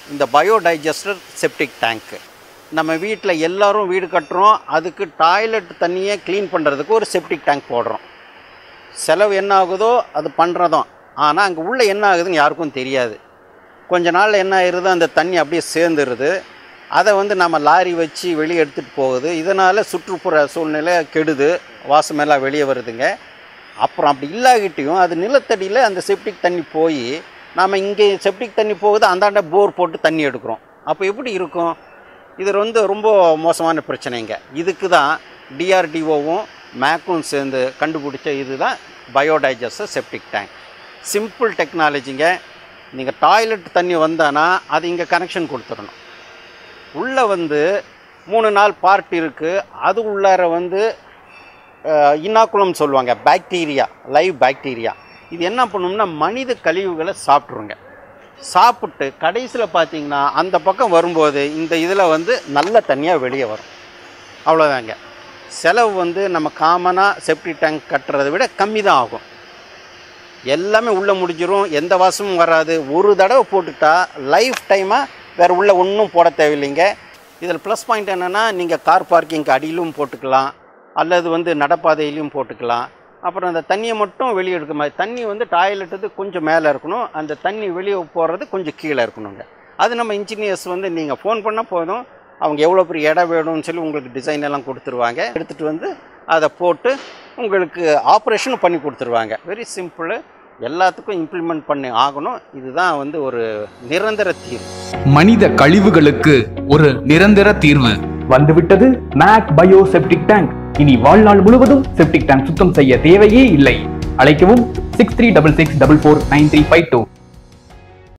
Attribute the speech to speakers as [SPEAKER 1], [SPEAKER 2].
[SPEAKER 1] இந்த biodigester septic டேங்க்கு நம்ம வீட்டில் எல்லாரும் வீடு கட்டுறோம் அதுக்கு டாய்லெட் தண்ணியை க்ளீன் பண்ணுறதுக்கு ஒரு செப்டிக் டேங்க் போடுறோம் செலவு என்ன ஆகுதோ அது பண்ணுறதும் ஆனால் அங்கே உள்ள என்ன ஆகுதுன்னு யாருக்கும் தெரியாது கொஞ்ச நாள் என்ன ஆயிடுது அந்த தண்ணி அப்படியே சேர்ந்துருது அதை வந்து நம்ம லாரி வச்சு வெளியே எடுத்துகிட்டு போகுது இதனால் சுற்றுப்புற சூழ்நிலை கெடுது வாசமெல்லாம் வெளியே வருதுங்க அப்புறம் அப்படி இல்லாகிட்டையும் அது நிலத்தடியில் அந்த செப்டிக் தண்ணி போய் நாம் இங்கே செப்டிக் தண்ணி போகுது அந்தாண்ட போர் போட்டு தண்ணி எடுக்கிறோம் அப்போ எப்படி இருக்கும் இது வந்து ரொம்ப மோசமான பிரச்சனைங்க இதுக்கு தான் டிஆர்டிஓவும் மேக்கும் சேர்ந்து கண்டுபிடிச்ச இதுதான் பயோடைஜஸ்டர் செப்டிக் டேங்க் சிம்பிள் டெக்னாலஜிங்க நீங்கள் டாய்லெட் தண்ணி வந்தானா அது இங்கே கனெக்ஷன் கொடுத்துடணும் உள்ளே வந்து மூணு நாள் பார்ட் இருக்குது அது உள்ளார வந்து இன்னாக்குளம் சொல்லுவாங்க பாக்டீரியா லைவ் பாக்டீரியா இது என்ன பண்ணும்னா மனித கழிவுகளை சாப்பிட்ருங்க சாப்பிட்டு கடைசியில் பார்த்தீங்கன்னா அந்த பக்கம் வரும்போது இந்த இதில் வந்து நல்ல தண்ணியாக வெளியே வரும் அவ்வளோதாங்க செலவு வந்து நம்ம காமனாக செப்டி டேங்க் கட்டுறதை விட கம்மி தான் ஆகும் எல்லாமே உள்ளே முடிஞ்சிரும் எந்த வாசமும் வராது ஒரு தடவை போட்டுட்டா லைஃப் டைமாக வேறு உள்ளே ஒன்றும் போட தேவையில்லைங்க இதில் ப்ளஸ் பாயிண்ட் என்னென்னா நீங்கள் கார் பார்க்கிங்க்கு அடியிலும் போட்டுக்கலாம் அல்லது வந்து நடப்பாதையிலையும் போட்டுக்கலாம் அப்புறம் அந்த தண்ணியை மட்டும் வெளியே எடுக்க மாதிரி தண்ணி வந்து டாய்லெட்டுக்கு கொஞ்சம் மேலே இருக்கணும் அந்த தண்ணி வெளியே போகிறது கொஞ்சம் கீழே இருக்கணுங்க அது நம்ம இன்ஜினியர்ஸ் வந்து நீங்கள் ஃபோன் பண்ணால் போதும் அவங்க எவ்வளோ பெரிய இடம் வேணும்னு சொல்லி உங்களுக்கு டிசைன் எல்லாம் கொடுத்துருவாங்க எடுத்துகிட்டு வந்து அதை போட்டு உங்களுக்கு ஆப்ரேஷனும் பண்ணி கொடுத்துருவாங்க வெரி சிம்பிள் எல்லாத்துக்கும் இம்ப்ளிமெண்ட் பண்ணி ஆகணும் இதுதான் வந்து ஒரு நிரந்தர தீர்வு
[SPEAKER 2] மனித கழிவுகளுக்கு ஒரு நிரந்தர தீர்வு
[SPEAKER 3] வந்துவிட்டது மேக் பயோ செப்டிக் டேங்க் இனி வாழ்நாள் முழுவதும் செப்டிக் டேங்க் சுத்தம் செய்ய தேவையே இல்லை அழைக்கவும் six three double six double four nine three five two